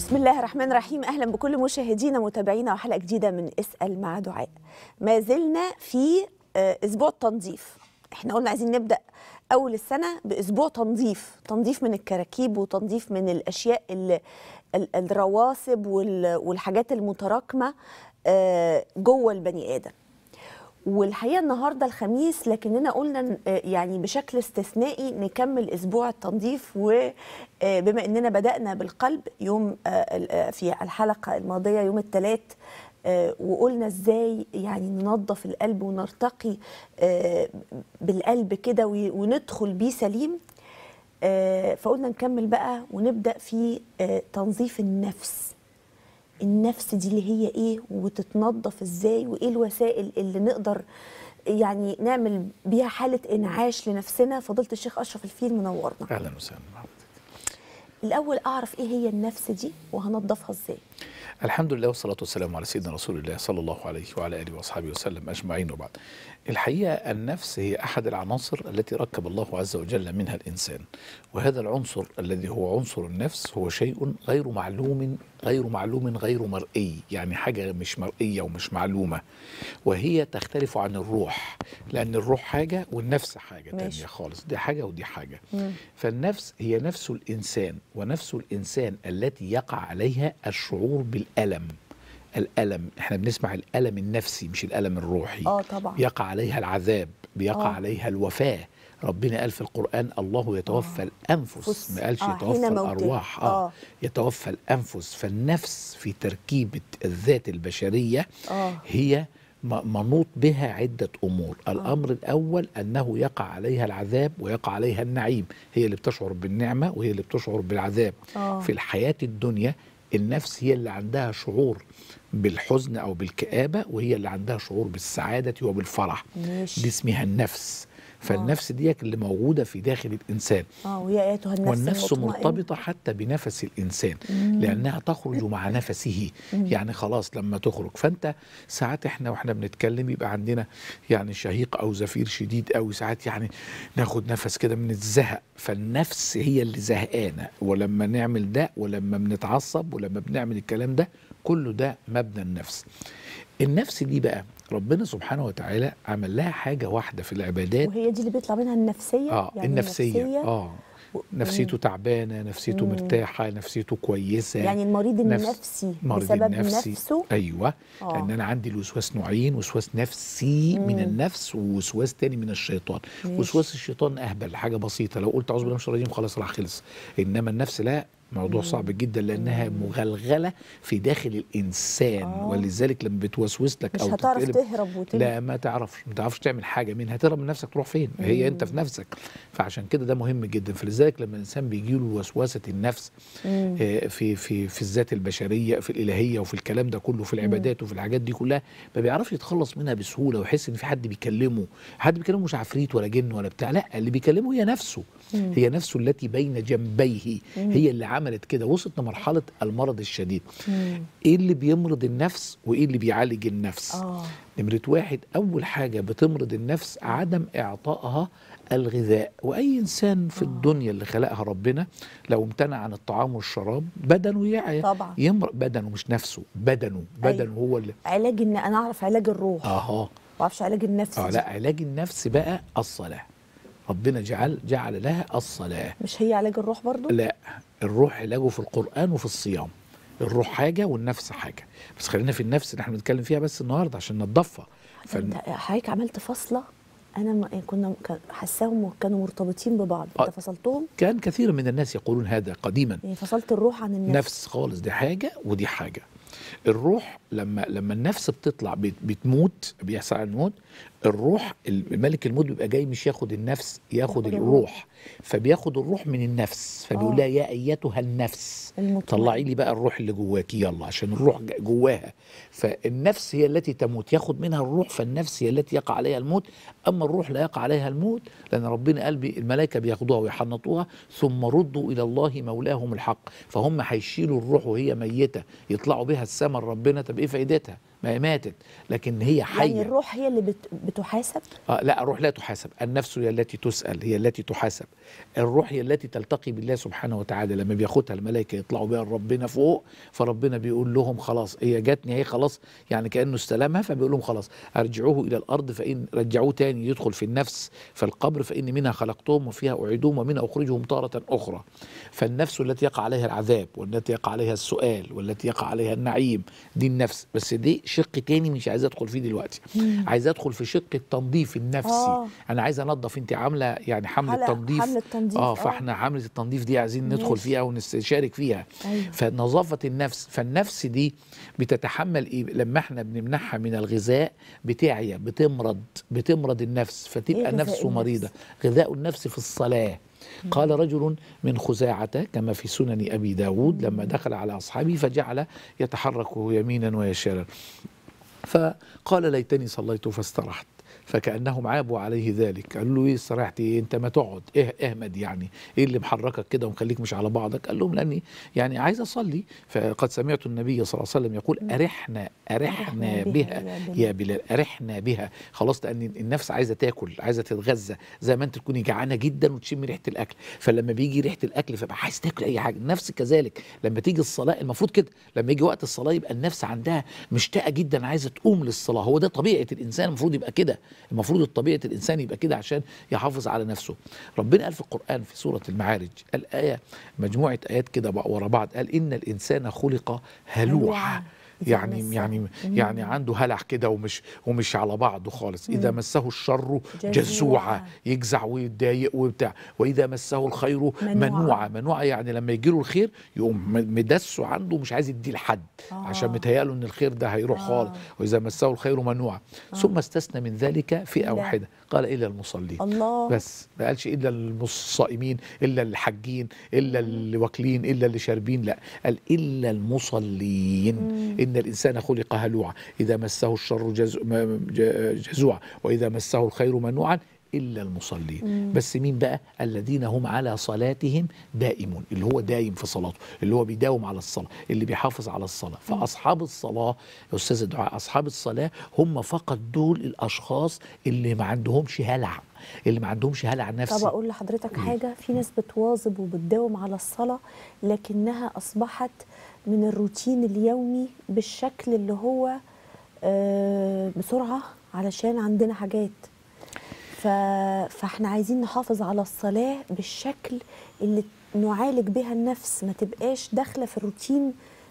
بسم الله الرحمن الرحيم اهلا بكل مشاهدينا متابعينا وحلقه جديده من اسال مع دعاء ما زلنا في آه، اسبوع التنظيف احنا قلنا عايزين نبدا اول السنه باسبوع تنظيف تنظيف من الكراكيب وتنظيف من الاشياء ال- ال- الرواسب وال- والحاجات المتراكمه آه، جوه البني ادم والحقيقه النهارده الخميس لكننا قلنا ن- آه، يعني بشكل استثنائي نكمل اسبوع التنظيف وبما اننا بدانا بالقلب يوم آه، ال- آه، في الحلقه الماضيه يوم الثلاث وقلنا ازاي يعني ننظف القلب ونرتقي آه، بالقلب كده وي- وندخل بيه سليم آه، فقلنا نكمل بقى ونبدا في آه، تنظيف النفس النفس دي اللي هي ايه وتتنظف ازاي وايه الوسائل اللي نقدر يعني نعمل بيها حاله انعاش لنفسنا فضيله الشيخ اشرف الفيل منورنا اهلا وسهلا الاول اعرف ايه هي النفس دي وهنضفها ازاي الحمد لله والصلاه والسلام على سيدنا رسول الله صلى الله عليه وعلى اله واصحابه وسلم اجمعين وبعد. الحقيقه النفس هي احد العناصر التي ركب الله عز وجل منها الانسان وهذا العنصر الذي هو عنصر النفس هو شيء غير معلوم غير معلوم غير مرئي يعني حاجه مش مرئيه ومش معلومه وهي تختلف عن الروح لان الروح حاجه والنفس حاجه ماشي. تانية خالص دي حاجه ودي حاجه فالنفس هي نفس الانسان ونفس الانسان التي يقع عليها الشعور بالالم الالم احنا بنسمع الالم النفسي مش الالم الروحي اه طبعا يقع عليها العذاب بيقع آه. عليها الوفاه ربنا قال في القرآن الله يتوفى الأنفس فس. ما قالش آه، يتوفى حين موتها. الأرواح آه. آه. يتوفى الأنفس فالنفس في تركيبة الذات البشرية اه هي م- منوط بها عدة أمور الأمر الأول أنه يقع عليها العذاب ويقع عليها النعيم هي اللي بتشعر بالنعمة وهي اللي بتشعر بالعذاب آه. في الحياة الدنيا النفس هي اللي عندها شعور بالحزن أو بالكآبة وهي اللي عندها شعور بالسعادة وبالفرح ماشي دي اسمها النفس فالنفس دي اللي موجودة في داخل الإنسان اه ويا ايتها النفس والنفس المطمئنة. مرتبطة حتى بنفس الإنسان لأنها تخرج مع نفسه يعني خلاص لما تخرج فأنت ساعات إحنا وإحنا بنتكلم يبقى عندنا يعني شهيق أو زفير شديد أوي ساعات يعني ناخد نفس كده من الزهق فالنفس هي اللي زهقانة ولما نعمل ده ولما بنتعصب ولما بنعمل الكلام ده كله ده مبنى النفس النفس دي بقى ربنا سبحانه وتعالى عمل لها حاجة واحدة في العبادات وهي دي اللي بيطلع منها النفسيه اه يعني النفسيه اه و- نفسيته تعبانه نفسيته مم. مرتاحه نفسيته كويسه يعني المريض نفس- النفسي مرض بسبب النفسي. نفسه ايوه آه. لان انا عندي الوسواس نوعين وسواس نفسي من مم. النفس ووسواس تاني من الشيطان ماشي. وسواس الشيطان اهبل حاجه بسيطه لو قلت اعوذ بالله من الشيطان الرجيم خلاص راح خلص انما النفس لا موضوع صعب جدا لانها مغلغله في داخل الانسان آه. ولذلك لما بتوسوس لك مش او هتعرف تتقلب تهرب وتل... لا ما تعرفش ما تعرفش تعمل حاجه منها هتهرب من نفسك تروح فين هي انت في نفسك فعشان كده ده مهم جدا فلذلك لما الانسان بيجي له وسوسه النفس مم. آه، في في في الذات البشريه في الالهيه وفي الكلام ده كله في العبادات وفي الحاجات دي كلها ما بيعرفش يتخلص منها بسهوله ويحس ان في حد بيكلمه حد بيكلمه مش عفريت ولا جن ولا بتاع لا اللي بيكلمه هي نفسه هي نفسه التي بين جنبيه هي اللي عملت كده وصلت لمرحله المرض الشديد مم. ايه اللي بيمرض النفس وايه اللي بيعالج النفس اه نمرة واحد أول حاجة بتمرض النفس عدم إعطائها الغذاء وأي إنسان في الدنيا اللي خلقها ربنا لو امتنع عن الطعام والشراب بدنه يعي طبعا. يمرض بدنه مش نفسه بدنه بدنه هو اللي علاج ان انا اعرف علاج الروح اها ما اعرفش علاج النفس اه دي. لا علاج النفس بقى الصلاة ربنا جعل جعل لها الصلاة مش هي علاج الروح برضو لا الروح علاجه في القرآن وفي الصيام الروح حاجة والنفس حاجة بس خلينا في النفس اللي احنا بنتكلم فيها بس النهاردة عشان نضفها انت حضرتك عملت فصله انا ما كنا كان- حاساهم كانوا مرتبطين ببعض انت آه. فصلتهم كان كثير من الناس يقولون هذا قديما يعني فصلت الروح عن النفس نفس خالص دي حاجة ودي حاجة الروح لما لما النفس بتطلع بت- بتموت بيحصل على الموت الروح الملك الموت بيبقى جاي مش ياخد النفس ياخد ياخد الروح فبياخد الروح من النفس فبيقول آه. لها يا ايتها النفس المطمئن. طلعي لي بقى الروح اللي جواكي يلا عشان الروح ج- جواها فالنفس هي التي تموت ياخد منها الروح فالنفس هي التي يقع عليها الموت اما الروح لا يقع عليها الموت لان ربنا قال بي- الملائكه بياخدوها ويحنطوها ثم ردوا الى الله مولاهم الحق فهم هيشيلوا الروح وهي ميته يطلعوا بها السماء ربنا طب ايه فايدتها ما هي ماتت لكن هي حيه يعني الروح هي اللي بت... بتحاسب آه لا الروح لا تحاسب النفس هي التي تسأل هي التي تحاسب الروح هي التي تلتقي بالله سبحانه وتعالى لما بياخدها الملائكة يطلعوا بها ربنا فوق فربنا بيقول لهم خلاص هي جاتني هي خلاص يعني كأنه استلمها فبيقول لهم خلاص ارجعوه إلى الأرض فإن رجعوه تاني يدخل في النفس في القبر فإن منها خلقتهم وفيها أعيدهم ومنها أخرجهم تارة أخرى فالنفس التي يقع عليها العذاب والتي يقع عليها السؤال والتي يقع عليها النعيم دي النفس بس دي شق تاني مش عايز ادخل فيه دلوقتي عايز ادخل في شق التنظيف النفسي آه. انا عايز انظف انت عامله يعني حمله حلقة- تنظيف حملة تنظيف، اه آه. فاحنا حمله التنظيف دي عايزين ندخل ماشي. فيها ونشارك فيها أيوة. فنظافه النفس فالنفس دي بتتحمل ايه لما احنا بنمنحها من الغذاء بتعيا بتمرض بتمرض النفس فتبقى غذاء نفسه النفس؟ مريضه غذاء النفس في الصلاه قال رجل من خزاعة كما في سنن أبي داود لما دخل على أصحابه فجعل يتحرك يمينا ويسارا فقال ليتني صليت فاسترحت فكانهم عابوا عليه ذلك قالوا له ايه استريحت ايه انت ما تقعد ايه اهمد يعني ايه اللي محركك كده ومخليك مش على بعضك قال لهم لاني يعني عايز اصلي فقد سمعت النبي صلى الله عليه وسلم يقول ارحنا ارحنا أرحنا بها بها يا يا بلال ارحنا بها خلاص لان النفس عايزه تاكل عايزه تتغذى زي ما انت تكوني جعانه جدا وتشم ريحه الاكل فلما بيجي ريحه الاكل فبقى عايز تاكل اي حاجه النفس كذلك لما تيجي الصلاه المفروض كده لما يجي وقت الصلاه يبقى النفس عندها مشتاقه جدا عايزه تقوم للصلاه هو ده طبيعه الانسان المفروض يبقى كده المفروض طبيعه الانسان يبقى كده عشان يحافظ على نفسه ربنا قال في القران في سوره المعارج الايه مجموعه ايات كده بقى ورا بعض قال ان الانسان خلق هلوعا هلوعا. إذا يعني مسه. يعني يعني عنده هلع كده ومش ومش على بعضه خالص اذا مسه الشر جزوعا. جزوعا يجزع ويتضايق وبتاع واذا مسه الخير منوعا. منوعا منوعا يعني لما يجي له الخير يقوم م- مدسه عنده مش عايز يديه لحد آه. عشان متهيأله ان الخير ده هيروح آه. خالص واذا مسه الخير منوعا ثم استثنى من ذلك فئه إلا. واحده قال الا المصلين الله بس ما قالش الا الصائمين الا الحاجين الا اللي واكلين الا اللي شاربين لا قال الا المصلين ان الانسان خلق هلوعا اذا مسه الشر جز... م- ج- جزوعا واذا مسه الخير منوعا الا المصلين بس مين بقى الذين هم على صلاتهم دائمون اللي هو دايم في صلاته اللي هو بيداوم على الصلاه اللي بيحافظ على الصلاه فاصحاب الصلاه يا استاذ الدعاء اصحاب الصلاه هم فقط دول الاشخاص اللي ما عندهمش هلع اللي ما عندهمش هلع نفسي طب اقول لحضرتك حاجه في ناس بتواظب وبتداوم على الصلاه لكنها اصبحت من الروتين اليومي بالشكل اللي هو آه، بسرعه علشان عندنا حاجات ف... فاحنا عايزين نحافظ على الصلاه بالشكل اللي نعالج بها النفس ما تبقاش داخله في الروتين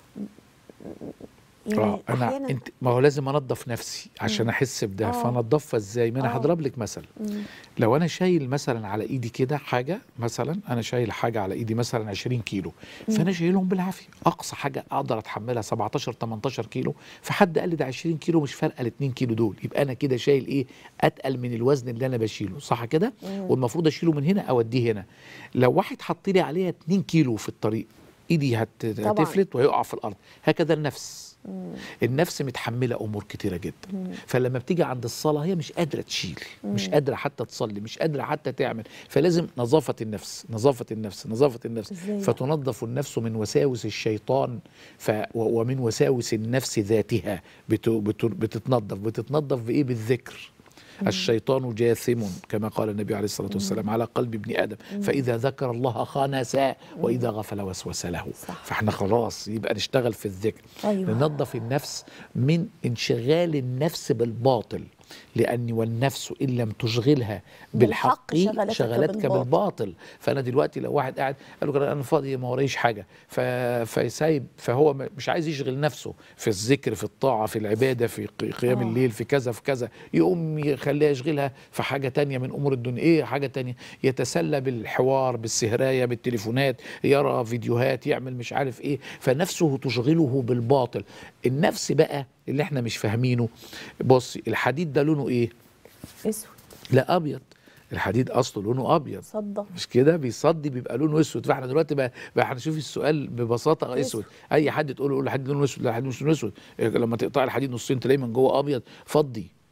يعني اه انا أحياناً- انت ما هو لازم انظف نفسي عشان احس بده آه. فانضفها ازاي ما انا آه. هضرب لك مثل لو انا شايل مثلا على ايدي كده حاجه مثلا انا شايل حاجه على ايدي مثلا 20 كيلو فانا شايلهم بالعافيه اقصى حاجه اقدر اتحملها 17 18 كيلو فحد قال لي ده 20 كيلو مش فارقه ال 2 كيلو دول يبقى انا كده شايل ايه اتقل من الوزن اللي انا بشيله صح كده والمفروض اشيله من هنا اوديه هنا لو واحد حط لي عليها 2 كيلو في الطريق ايدي هت- طبعاً. هتفلت وهيقع في الارض هكذا النفس النفس متحمله امور كتيره جدا فلما بتيجي عند الصلاه هي مش قادره تشيل مش قادره حتى تصلي مش قادره حتى تعمل فلازم نظافه النفس نظافه النفس نظافه النفس إزاي بقى؟ فتنظف النفس من وساوس الشيطان ف و- ومن وساوس النفس ذاتها بت بت بتتنظف بتتنظف بايه بالذكر الشيطان جاثم كما قال النبي عليه الصلاه والسلام على قلب ابن ادم فاذا ذكر الله خانس واذا غفل وسوس له صح. فاحنا خلاص يبقى نشتغل في الذكر أيوة. ننظف النفس من انشغال النفس بالباطل لأن والنفس إن لم تشغلها بالحق بالحق شغلتك شغلتك بالباطل. بالباطل فأنا دلوقتي لو واحد قاعد قال له أنا فاضي ما ورايش حاجة ف... فسايب فهو م- مش عايز يشغل نفسه في الذكر في الطاعة في العبادة في ق- قيام آه. الليل في كذا في كذا يقوم يخليها يشغلها في حاجة تانية من أمور الدنيا إيه حاجة تانية يتسلى بالحوار بالسهراية بالتليفونات يرى فيديوهات يعمل مش عارف إيه فنفسه تشغله بالباطل النفس بقى اللي احنا مش فاهمينه بص الحديد ده لونه ايه اسود لا ابيض الحديد اصله لونه ابيض صدى مش كده بيصدي بيبقى لونه اسود فاحنا دلوقتي بقى, بقى هنشوف السؤال ببساطه اسود. اسود اي حد تقول له قول الحديد لونه اسود لا الحديد مش لونه اسود إيه لما تقطع الحديد نصين تلاقيه من جوه ابيض فضي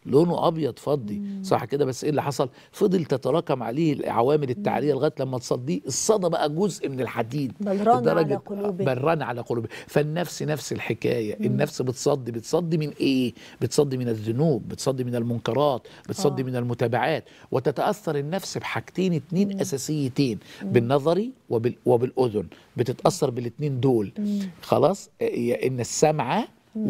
لونه ابيض فضي صح كده بس ايه اللي حصل فضل تتراكم عليه عوامل التعريه لغايه لما تصديه الصدى بقى جزء من الحديد بل ران على لدرجة- قلوبهم. بل ران على قلوبهم فالنفس نفس الحكايه النفس بتصدي بتصدي من ايه بتصدي من الذنوب بتصدي من المنكرات بتصدي آه. من المتابعات وتتاثر النفس بحاجتين اتنين اساسيتين بالنظر وبال وبالاذن بتتاثر بالاتنين دول خلاص إيه، ان السمع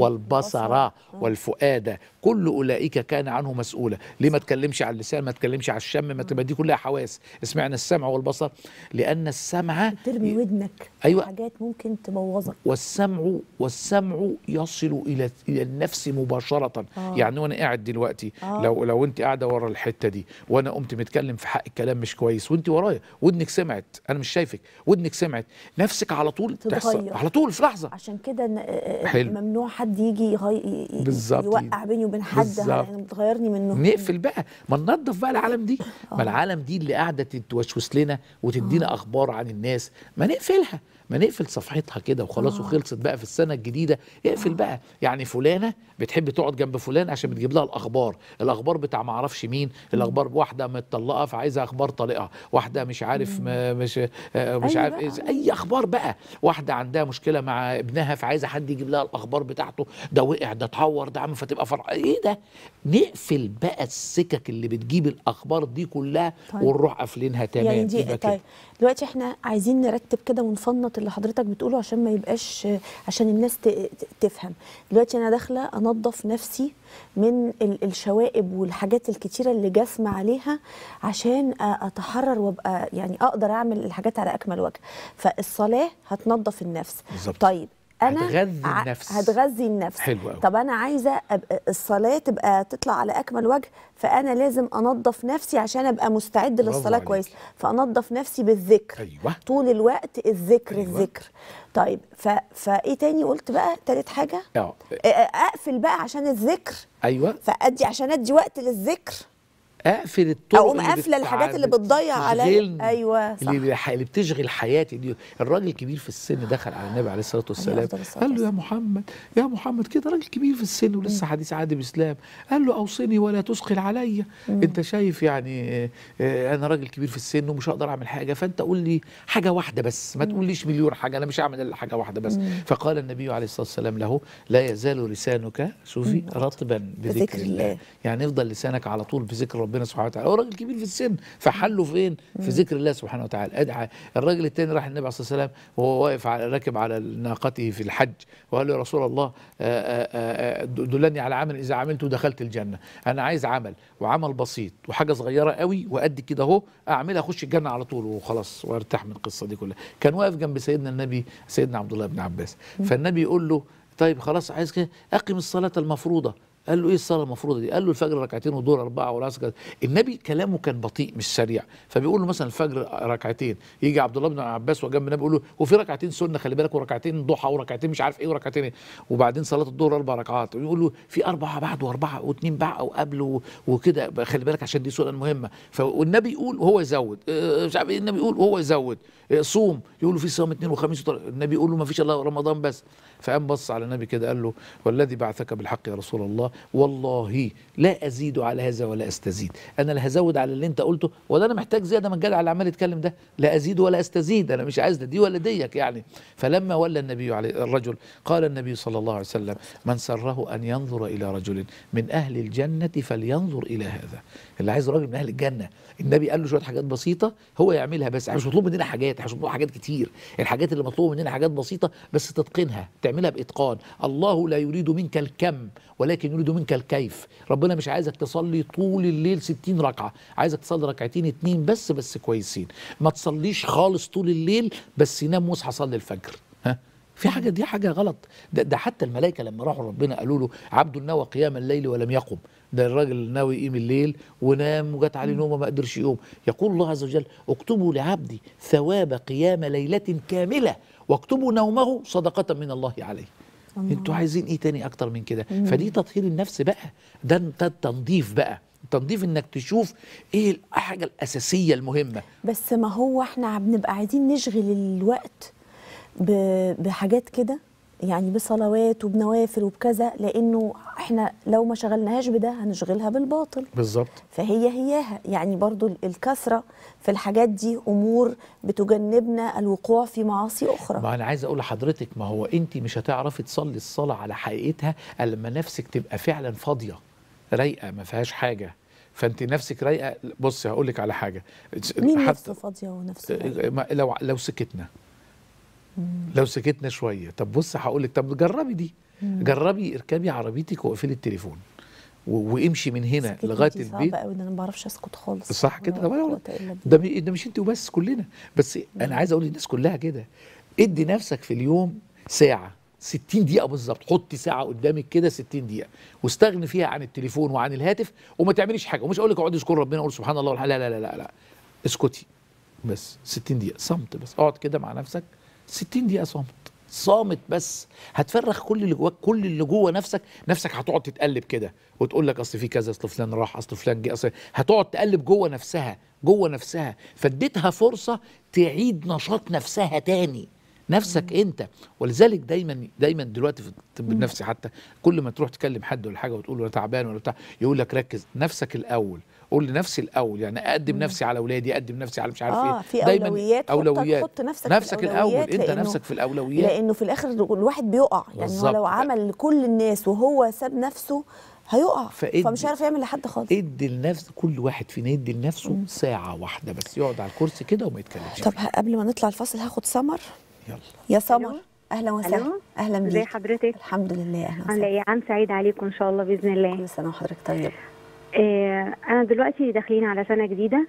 والبصر والفؤاد كل اولئك كان عنه مسؤولا ليه ما تكلمش على اللسان ما تكلمش على الشم ما تبقى دي كلها حواس اسمعنا السمع والبصر لان السمع ترمي ودنك أيوة. حاجات ممكن تبوظك والسمع والسمع يصل الى الى النفس مباشره آه. يعني وانا قاعد دلوقتي آه. لو لو انت قاعده ورا الحته دي وانا قمت متكلم في حق الكلام مش كويس وانت ورايا ودنك سمعت انا مش شايفك ودنك سمعت نفسك على طول تحصل تتغير. على طول في لحظه عشان كده ن- آه، حلو. ممنوع حد يجي يغي... ي- ي- بالظبط. يوقع بيني وبين حد بالظبط. يعني بتغيرني منه نقفل بقى ما ننظف بقى العالم دي ما العالم دي اللي قاعده تتوسوس لنا وتدينا اخبار عن الناس ما نقفلها ما نقفل صفحتها كده وخلاص وخلصت بقى في السنه الجديده اقفل بقى يعني فلانه بتحب تقعد جنب فلان عشان بتجيب لها الاخبار الاخبار بتاع ما اعرفش مين الاخبار واحده متطلقه فعايزه اخبار طليقها واحده مش عارف ما مش آه، مش أيوة عارف بقى. إيه اي اخبار بقى واحده عندها مشكله مع ابنها فعايزه حد يجيب لها الاخبار بتاعته ده وقع ده اتعور ده عم فتبقى فرح ايه ده نقفل بقى السكك اللي بتجيب الاخبار دي كلها طيب. ونروح قافلينها تمام يعني دي يبقى كده. طيب دلوقتي احنا عايزين نرتب كده ونفنط اللي حضرتك بتقوله عشان ما يبقاش عشان الناس ت- ت- تفهم دلوقتي انا داخله انظف نفسي من ال- الشوائب والحاجات الكتيره اللي جاسمه عليها عشان أ- اتحرر وابقى يعني اقدر اعمل الحاجات على اكمل وجه فالصلاه هتنظف النفس بالظبط. طيب انا هتغذي ع- النفس. هتغذي النفس حلو أوي. طب انا عايزه أبقى الصلاه تبقى تطلع على اكمل وجه فانا لازم انظف نفسي عشان ابقى مستعد برافو للصلاه عليك. كويس فانظف نفسي بالذكر أيوة. طول الوقت الذكر أيوة. الذكر طيب ف... فايه تاني قلت بقى تالت حاجه اه أ- اقفل بقى عشان الذكر ايوه فادي عشان ادي وقت للذكر اقفل الطرق أقوم اللي قافلة بتع- الحاجات اللي بتضيع عليا. بتشغلني. أيوة، صح. اللي, بح- اللي بتشغل حياتي دي الراجل الكبير في السن دخل على النبي عليه الصلاه والسلام أفضل الصلاة قال له يا والسلام. محمد يا محمد كده راجل كبير في السن ولسه حديث عهد باسلام قال له اوصني ولا تثقل عليا انت شايف يعني آه، آه، انا راجل كبير في السن ومش هقدر اعمل حاجه فانت قول لي حاجه واحده بس ما تقوليش مليون حاجه انا مش هعمل الا حاجه واحده بس فقال النبي عليه الصلاه والسلام له لا يزال لسانك شوفي رطبا بذكر بذكر الله الله. يعني يفضل لسانك على طول بذكر ربنا سبحانه وتعالى هو راجل كبير في السن فحله فين في ذكر الله سبحانه وتعالى ادعى الراجل التاني راح النبي عليه الصلاه والسلام وهو واقف على راكب على ناقته في الحج وقال له يا رسول الله آه، آه، آه، دلني على عمل اذا عملته دخلت الجنه انا عايز عمل وعمل بسيط وحاجه صغيره قوي وقد كده اهو اعملها اخش الجنه على طول وخلاص وارتاح من القصه دي كلها كان واقف جنب سيدنا النبي سيدنا عبد الله بن عباس فالنبي يقول له طيب خلاص عايز كده اقم الصلاه المفروضه قال له ايه الصلاه المفروضه دي؟ قال له الفجر ركعتين والظهر اربعه والعصر كذا. النبي كلامه كان بطيء مش سريع فبيقول له مثلا الفجر ركعتين يجي عبد الله بن عباس وجنب النبي يقول له وفي ركعتين سنه خلي بالك وركعتين ضحى وركعتين مش عارف ايه وركعتين ايه وبعدين صلاه الظهر اربع ركعات يقول له في اربعه بعد واربعه واثنين بعد او قبل و- وكده بقى خلي بالك عشان دي سنن مهمه فالنبي يقول وهو يزود آه، مش عارف ايه النبي يقول وهو يزود آه، صوم يقول له في صوم اثنين وخميس وطلع. النبي يقول له ما فيش الا رمضان بس فقام بص على النبي كده قال له والذي بعثك بالحق يا رسول الله والله لا ازيد على هذا ولا استزيد انا لا هزود على اللي انت قلته ولا انا محتاج زياده من الجدع اللي عمال يتكلم ده لا ازيد ولا استزيد انا مش عايز لا دي ولا ديك يعني فلما ولى النبي عليه الرجل قال النبي صلى الله عليه وسلم من سره ان ينظر الى رجل من اهل الجنه فلينظر الى هذا اللي عايز راجل من اهل الجنه النبي قال له شويه حاجات بسيطه هو يعملها بس مش مطلوب مننا حاجات مش مطلوب حاجات كتير الحاجات اللي مطلوب مننا حاجات بسيطه بس تتقنها تعملها باتقان الله لا يريد منك الكم ولكن يريد منك الكيف ربنا مش عايزك تصلي طول الليل 60 ركعه عايزك تصلي ركعتين اتنين بس بس كويسين ما تصليش خالص طول الليل بس ينام واصحى صلي الفجر ها في حاجه دي حاجه غلط ده, ده حتى الملائكه لما راحوا ربنا قالوا له عبد نوى قيام الليل ولم يقم ده الراجل ناوي يقيم الليل ونام وجات عليه نومه ما قدرش يقوم يقول الله عز وجل اكتبوا لعبدي ثواب قيام ليله كامله واكتبوا نومه صدقه من الله عليه انتوا عايزين ايه تاني اكتر من كده فدي تطهير النفس بقى ده ده التنظيف بقى تنظيف انك تشوف ايه الحاجه الاساسيه المهمه بس ما هو احنا بنبقى عايزين نشغل الوقت ب- بحاجات كده يعني بصلوات وبنوافل وبكذا لانه احنا لو ما شغلناهاش بده هنشغلها بالباطل بالظبط فهي هياها يعني برضو الكثرة في الحاجات دي أمور بتجنبنا الوقوع في معاصي أخرى ما انا عايز اقول لحضرتك ما هو انت مش هتعرفي تصلي الصلاه على حقيقتها الا لما نفسك تبقى فعلا فاضيه رايقه ما فيهاش حاجه فانت نفسك رايقه بصي هقول لك على حاجه مين حتى- نفسه فاضية ونفسه رايقة؟ ما- لو لو سكتنا لو سكتنا شويه طب بص هقول لك طب جربي دي جربي اركبي عربيتك واقفلي التليفون و- وامشي من هنا سكتت لغايه دي البيت صعبة قوي ده انا ما بعرفش اسكت خالص صح كده ولا طب أنا قوة أقول- إلا بالله. ده م- ده مش انت وبس كلنا بس انا عايز اقول للناس كلها كده ادي نفسك في اليوم ساعه 60 دقيقه بالظبط حطي ساعه قدامك كده 60 دقيقه واستغني فيها عن التليفون وعن الهاتف وما تعمليش حاجه ومش اقول لك اقعدي اذكري ربنا وقول سبحان الله والحمد لله لا لا لا لا اسكتي بس 60 دقيقه صمت بس اقعد كده مع نفسك 60 دقيقه صمت صامت بس هتفرغ كل اللي جواك كل اللي جوه نفسك نفسك هتقعد تتقلب كده وتقول لك اصل في كذا اصل فلان راح اصل فلان جه اصل هتقعد تقلب جوه نفسها جوه نفسها فاديتها فرصه تعيد نشاط نفسها تاني نفسك انت ولذلك دايما دايما دلوقتي في الطب النفسي حتى كل ما تروح تكلم حد ولا حاجه وتقول له انا تعبان ولا بتاع يقول لك ركز نفسك الاول قول لنفسي الاول يعني اقدم نفسي على اولادي اقدم نفسي على مش عارف آه، ايه في دايما أولويات، حط- اولويات حط نفسك في نفسك الاول الأولويات انت لأنه- نفسك في الاولويات لانه في الاخر الواحد بيقع يعني هو بالظبط. لو عمل لكل الناس وهو ساب نفسه هيقع فإدي- فمش هيعرف يعمل لحد خالص ادي لنفس كل واحد فينا يدي لنفسه ساعه واحده بس يقعد على الكرسي كده وما يتكلمش طب ه- قبل ما نطلع الفاصل هاخد سمر يلا يا سمر ألو. اهلا وسهلا ألو. اهلا ازي بيك حضرتك الحمد لله اهلا عامله وسهلا ايه عام سعيد عليكم ان شاء الله باذن الله كل سنه وحضرتك طيب آه انا دلوقتي داخلين على سنه جديده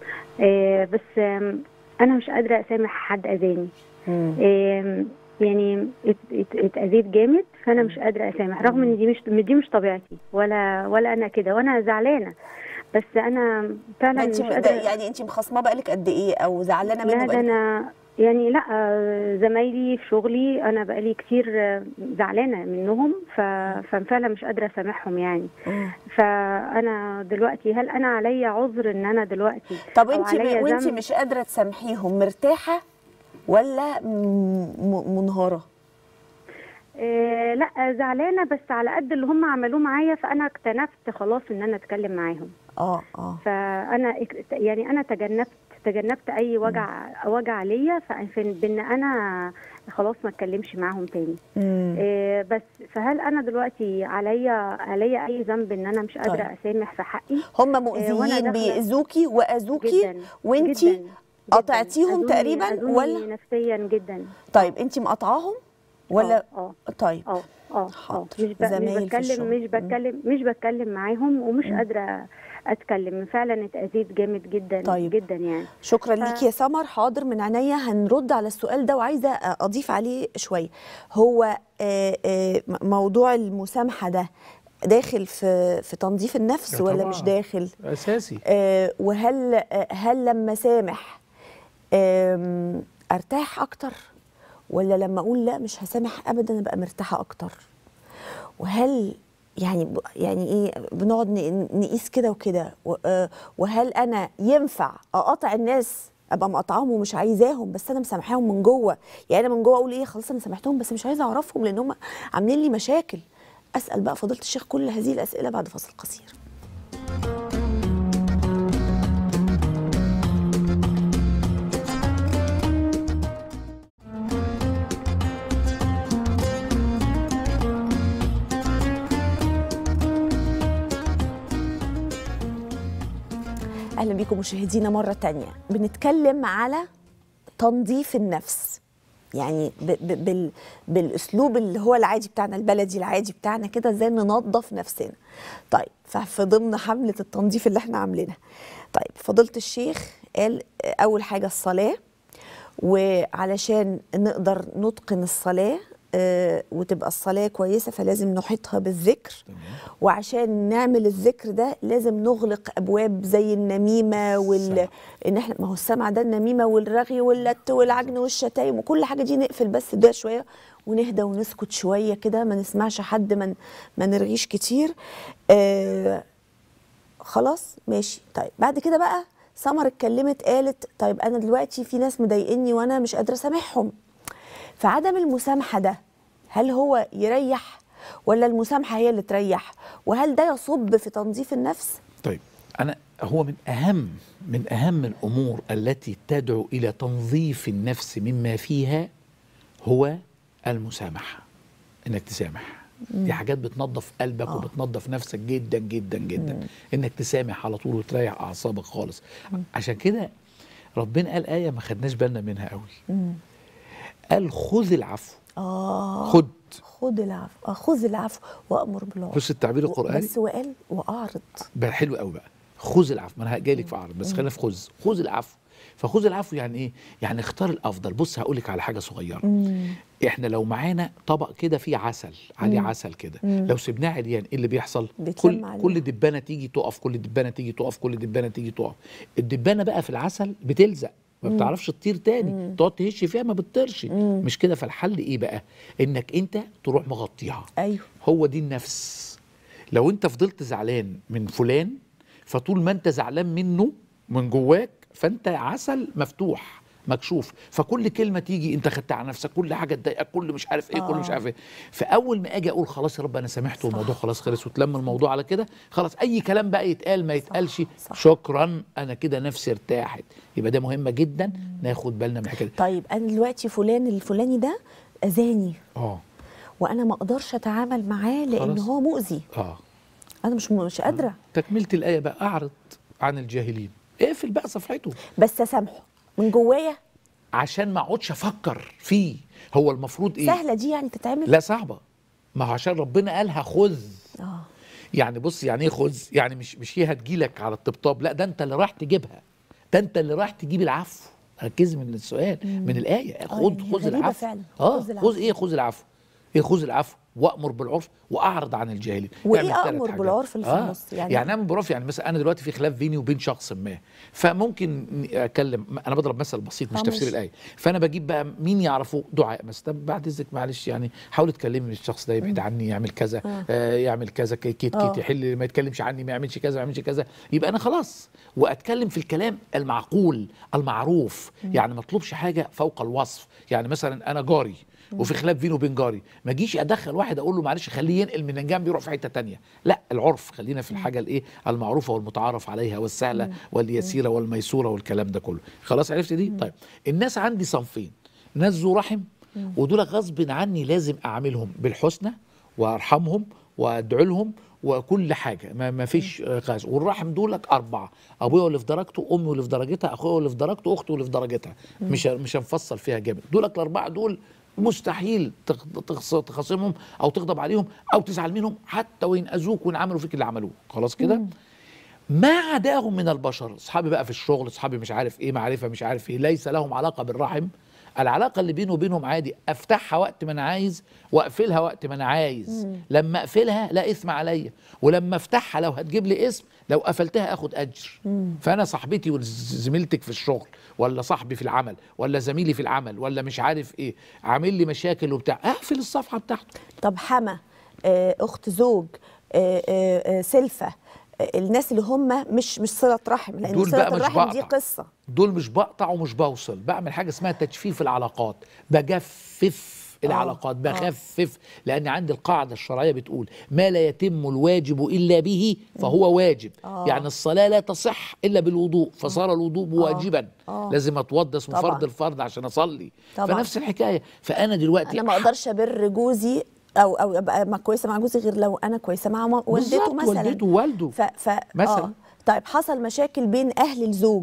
آه بس آم، انا مش قادره اسامح حد اذاني مم. آم، يعني ات- ات- اتاذيت جامد فانا مش قادره اسامح رغم ان دي مش دي مش طبيعتي ولا ولا انا كده وانا زعلانه بس انا فعلا انت مش قادره يعني انت مخصمه بقالك قد ايه او زعلانه منه لا ده بقالك انا يعني لا آه، زمايلي في شغلي انا بقالي كتير آه، زعلانه منهم ف- ففعلا مش قادره اسامحهم يعني مم. فانا دلوقتي هل انا عليا عذر ان انا دلوقتي طب أو انت عليا وانت ذنب؟ مش قادره تسامحيهم مرتاحه ولا م- م- منهاره آه لا زعلانه بس على قد اللي هم عملوه معايا فانا اكتنفت خلاص ان انا اتكلم معاهم اه اه فانا اك- يعني انا تجنبت تجنبت اي وجع وجع ليا ف- بان انا خلاص ما اتكلمش معاهم تاني مم. آه بس فهل انا دلوقتي عليا عليا اي ذنب ان انا مش قادره طيب. اسامح في حقي هم وأنا مؤذيين داخلة- بيأذوكي وأذوكي جدا وانتي جداً، جداً. قطعتيهم أذوني- تقريبا أذوني ولا نفسيا جدا طيب انتي مقاطعاهم ولا اه طيب اه اه اه حاضر. مش, ب... مش زمايل في بتكلم الشغل. مش بتكلم مش بتكلم معاهم ومش مم. قادره اتكلم فعلا اتاذيت جامد جدا طيب. جدا يعني شكرا ف- ليكي يا سمر حاضر من عينيا هنرد على السؤال ده وعايزه اضيف عليه شويه هو آه، آه، م- موضوع المسامحه ده داخل في في تنظيف النفس يا ولا طبعاً. مش داخل اساسي آه، وهل آه، هل لما سامح آم، ارتاح اكتر ولا لما اقول لا مش هسامح ابدا ابقى مرتاحه اكتر وهل يعني ب- يعني ايه بنقعد ن- نقيس كده وكده و- آه، وهل انا ينفع اقاطع الناس ابقى مقاطعاهم ومش عايزاهم بس انا مسامحاهم من جوه يعني انا من جوه اقول ايه خلاص انا سامحتهم بس مش عايزه اعرفهم لان هم عاملين لي مشاكل اسال بقى فضيله الشيخ كل هذه الاسئله بعد فاصل قصير اهلا بيكم مشاهدينا مره تانية بنتكلم على تنظيف النفس يعني ب ب بال بالاسلوب اللي هو العادي بتاعنا البلدي العادي بتاعنا كده ازاي ننظف نفسنا طيب ففي ضمن حمله التنظيف اللي احنا عاملينها طيب فضيله الشيخ قال آه، اول حاجه الصلاه وعلشان نقدر نتقن الصلاه آه، وتبقى الصلاه كويسه فلازم نحيطها بالذكر وعشان نعمل الذكر ده لازم نغلق ابواب زي النميمه وال صح. ان احنا ما هو السمع ده النميمه والرغي واللت والعجن والشتايم وكل حاجه دي نقفل بس ده شويه ونهدى ونسكت شويه كده ما نسمعش حد ما ما نرغيش كتير آه خلاص ماشي طيب بعد كده بقى سمر اتكلمت قالت طيب انا دلوقتي في ناس مضايقني وانا مش قادره اسامحهم فعدم المسامحه ده هل هو يريح ولا المسامحه هي اللي تريح وهل ده يصب في تنظيف النفس طيب انا هو من اهم من اهم الامور التي تدعو الى تنظيف النفس مما فيها هو المسامحه انك تسامح دي حاجات بتنظف قلبك آه. وبتنظف نفسك جدا جدا جدا انك تسامح على طول وتريح اعصابك خالص عشان كده ربنا قال ايه ما خدناش بالنا منها قوي قال خذ العفو اه خد خذ العفو آه خذ العفو وامر بالعرف بص التعبير و- القراني بس وقال واعرض بقى حلو قوي بقى خذ العفو ما انا جاي لك في عرض بس خلينا في خذ خذ العفو فخذ العفو يعني ايه يعني اختار الافضل بص هقول لك على حاجه صغيره احنا لو معانا طبق كده فيه عسل عليه عسل كده لو سيبناه عريان ايه اللي بيحصل بيتلم كل عليه. كل دبانه تيجي تقف كل دبانه تيجي تقف كل دبانه تيجي تقف الدبانه بقى في العسل بتلزق ما بتعرفش تطير تاني تقعد تهش فيها ما بتطيرش مش كده فالحل ايه بقى انك انت تروح مغطيها ايوه هو دي النفس لو انت فضلت زعلان من فلان فطول ما انت زعلان منه من جواك فانت عسل مفتوح مكشوف فكل كلمه تيجي انت خدتها على نفسك كل حاجه تضايقك كل مش عارف ايه كل مش آه. عارف ايه فاول ما اجي اقول خلاص يا رب انا سامحت والموضوع خلاص خلص وتلم الموضوع على كده خلاص اي كلام بقى يتقال ما يتقالش صح. شكرا انا كده نفسي ارتاحت يبقى ده مهمه جدا ناخد بالنا من الحكايه دي طيب انا دلوقتي فلان الفلاني ده اذاني اه وانا ما اقدرش اتعامل معاه لان خلاص. هو مؤذي اه انا مش مش قادره تكمله الايه بقى اعرض عن الجاهلين اقفل بقى صفحته بس اسامحه من جوايا عشان ما اقعدش افكر فيه هو المفروض ايه سهله دي يعني تتعمل لا صعبه ما هو عشان ربنا قالها خذ اه يعني بص يعني ايه خذ يعني مش مش هي هتجيلك على الطبطاب لا ده انت اللي راح تجيبها ده انت اللي راح تجيب العفو ركز من السؤال من الايه خذ يعني هي خذ غريبة العفو فعلا. اه خذ العفو. خذ ايه خذ العفو ايه خذ العفو وامر بالعرف واعرض عن الجاهلين وإيه اعمل ثلاث أأمر حاجات. بالعرف اللي في آه. النص؟ يعني- يعني يعني اعمل بالعرف يعني مثلا انا دلوقتي في خلاف بيني وبين شخص ما فممكن اتكلم انا بضرب مثل بسيط مش آه، تفسير ماشي. الايه فانا بجيب بقى مين يعرفه دعاء مثلا طب بعد اذنك معلش يعني حاول تكلمني الشخص ده يبعد عني يعمل كذا آه. آه يعمل كذا كي- كيت آه. كيت يحل ما يتكلمش عني ما يعملش كذا ما يعملش كذا يبقى انا خلاص واتكلم في الكلام المعقول المعروف يعني ما اطلبش حاجه فوق الوصف يعني مثلا انا جاري وفي خلاف بيني وبين جاري ما اجيش ادخل واحد اقول له معلش خليه ينقل من الجنب يروح في حته تانية لا العرف خلينا في الحاجه الايه المعروفه والمتعارف عليها والسهله واليسيره والميسوره والكلام ده كله خلاص عرفت دي طيب الناس عندي صنفين ناس ذو رحم ودول غصب عني لازم اعملهم بالحسنى وارحمهم وادعو لهم وكل حاجه ما, ما فيش آه، غاز والرحم دولك اربعه ابويا واللي في درجته امي واللي في درجتها اخويا واللي في درجته اختي واللي في درجتها مش مش هنفصل فيها جامد دولك الاربعه دول مستحيل تخ- تخص- تخاصمهم او تغضب عليهم او تزعل منهم حتى وان اذوك وان عملوا فيك اللي عملوه خلاص كده ما عداهم من البشر اصحابي بقى في الشغل اصحابي مش عارف ايه معرفه مش عارف ايه ليس لهم علاقه بالرحم العلاقه اللي بيني وبينهم عادي افتحها وقت ما انا عايز واقفلها وقت ما انا عايز لما اقفلها لا اثم عليا ولما افتحها لو هتجيب لي اسم لو قفلتها اخد اجر فانا صاحبتي وزميلتك في الشغل ولا صاحبي في العمل ولا زميلي في العمل ولا مش عارف ايه عامل لي مشاكل وبتاع اقفل الصفحه بتاعته طب حما آه، اخت زوج آه، آه، آه، سلفه آه، الناس اللي هم مش مش صله رحم لان دول صله بقى مش الرحم دي بقطع. قصه دول مش بقطع ومش بوصل بعمل حاجه اسمها تجفيف العلاقات بجفف العلاقات آه. بخفف لان عندي القاعده الشرعيه بتقول ما لا يتم الواجب الا به فهو واجب آه. يعني الصلاه لا تصح الا بالوضوء فصار الوضوء واجبا آه. لازم اتوضى اسمه طبعاً. فرض الفرض عشان اصلي طبعاً. فنفس الحكايه فانا دلوقتي انا ما اقدرش ابر جوزي او او ابقى ما كويسه مع جوزي غير لو انا كويسه مع م- والدته بالظبط، مثلا والدته ووالده ف ف مثلاً. آه. طيب حصل مشاكل بين اهل الزوج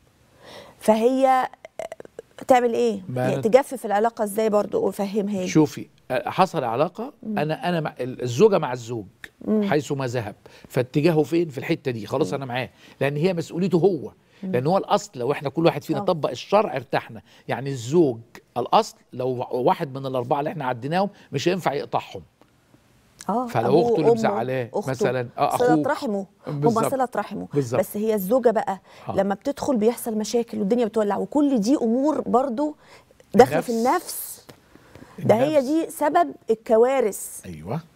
فهي آه، تعمل ايه ما يعني أنا- تجفف العلاقه ازاي برضو وفهمها لي شوفي أه، حصل علاقه انا انا مع الزوجه مع الزوج حيث ما ذهب فاتجاهه فين في الحته دي خلاص انا معاه لان هي مسؤوليته هو لان هو الاصل لو احنا كل واحد فينا طبعا. طبق الشرع ارتحنا يعني الزوج الاصل لو واحد من الاربعه اللي احنا عديناهم مش هينفع يقطعهم اه فلو أبوه، أخته اللي أمه، مزعلاه أخته، مثلاً، آه، صله أخوه. رحمه هم بالظبط. صله رحمه بالظبط. بس هي الزوجه بقى آه. لما بتدخل بيحصل مشاكل والدنيا بتولع وكل دي امور برضو داخله في النفس. النفس ده هي النفس. دي سبب الكوارث ايوه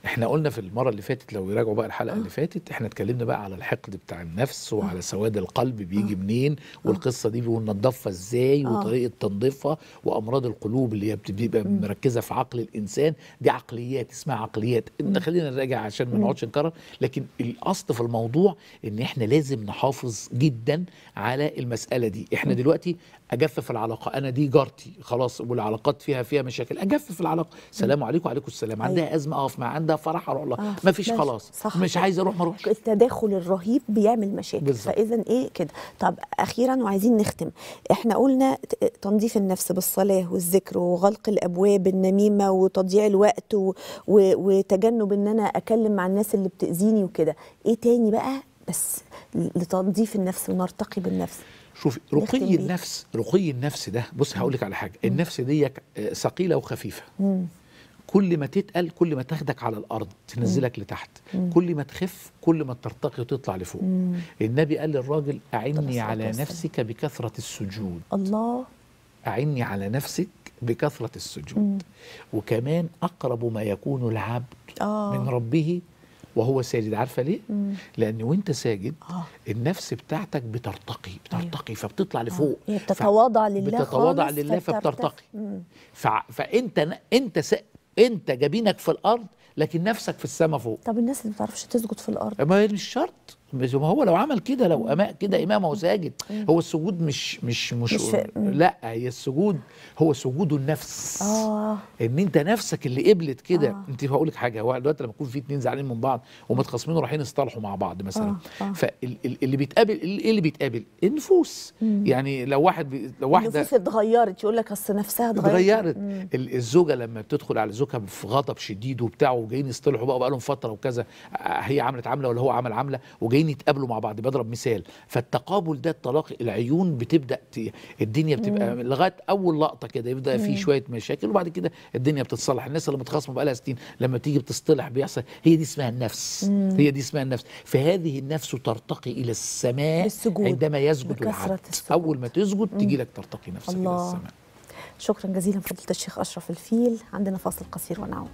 احنا قلنا في المره اللي فاتت لو يراجعوا بقى الحلقه اللي فاتت احنا اتكلمنا بقى على الحقد بتاع النفس وعلى سواد القلب بيجي منين والقصه دي وننضفها ازاي آه. وطريقه تنظيفها وامراض القلوب اللي هي بتبقى مركزه في عقل الانسان دي عقليات اسمها عقليات إن خلينا نراجع عشان ما نقعدش نكرر لكن الاصل في الموضوع ان احنا لازم نحافظ جدا على المساله دي احنا دلوقتي اجفف العلاقه انا دي جارتي خلاص والعلاقات فيها فيها مشاكل اجفف العلاقه سلام عليكم وعليكم السلام عندها ازمه اقف معاها عندها فرح اروح لها آه، ما فيش ماشي. خلاص صح مش كده. عايز اروح ما اروحش التداخل الرهيب بيعمل مشاكل بالظبط. فاذا ايه كده طب اخيرا وعايزين نختم احنا قلنا ت- تنظيف النفس بالصلاه والذكر وغلق الابواب النميمه وتضييع الوقت و... و... وتجنب ان انا اكلم مع الناس اللي بتاذيني وكده ايه تاني بقى بس لتنظيف النفس ونرتقي بالنفس شوفي نختم رقي بيه. النفس رقي النفس ده بص هقول لك على حاجه النفس دي آه، ثقيله وخفيفه مم. كل ما تتقل كل ما تاخدك على الارض تنزلك لتحت كل ما تخف كل ما ترتقي وتطلع لفوق النبي قال للراجل اعني الصلاة على والسلام. نفسك بكثره السجود الله أعني على نفسك بكثرة السجود وكمان أقرب ما يكون العبد آه. من ربه وهو ساجد عارفة ليه؟ لأن وانت ساجد آه. النفس بتاعتك بترتقي بترتقي فبتطلع لفوق هي ف- بتتواضع لله بتتواضع خالص لله فبترتقي. فبترتقي مم. فع- فانت ن- انت س... انت جبينك في الارض لكن نفسك في السماء فوق طب الناس اللي ما بتعرفش تسجد في الارض ما هي مش شرط بس ما هو لو عمل كده لو أما كده امام هو ساجد هو السجود مش مش مش, مش في- مم. لا هي السجود هو سجود النفس اه ان انت نفسك اللي قبلت كده آه. انت هقول لك حاجه هو دلوقتي لما يكون في اتنين زعلانين من بعض ومتخاصمين ورايحين يصطلحوا مع بعض مثلا آه، آه. فاللي بيتقابل ايه اللي بيتقابل النفوس يعني لو واحد بي لو واحده النفوس اتغيرت يقول لك اصل نفسها اتغيرت اتغيرت مم. ال- الزوجه لما بتدخل على زوجها في غضب شديد وبتاع وجايين يصطلحوا بقى بقالهم فتره وكذا آه، هي عملت عمله ولا هو عمل عمله وجايين يتقابلوا مع بعض بضرب مثال فالتقابل ده التلاقي العيون بتبدا ت... الدنيا بتبقى لغايه اول لقطه كده يبدا في شويه مشاكل وبعد كده الدنيا بتصلح الناس اللي متخاصمه بقى لها سنين لما تيجي بتصطلح بيحصل هي دي اسمها النفس هي دي اسمها النفس فهذه النفس ترتقي الى السماء بالسجود. عندما يسجد بكثرة العبد السجود. اول ما تسجد تجي لك ترتقي نفسك الى الله. السماء شكرا جزيلا فضيله الشيخ اشرف الفيل عندنا فاصل قصير ونعود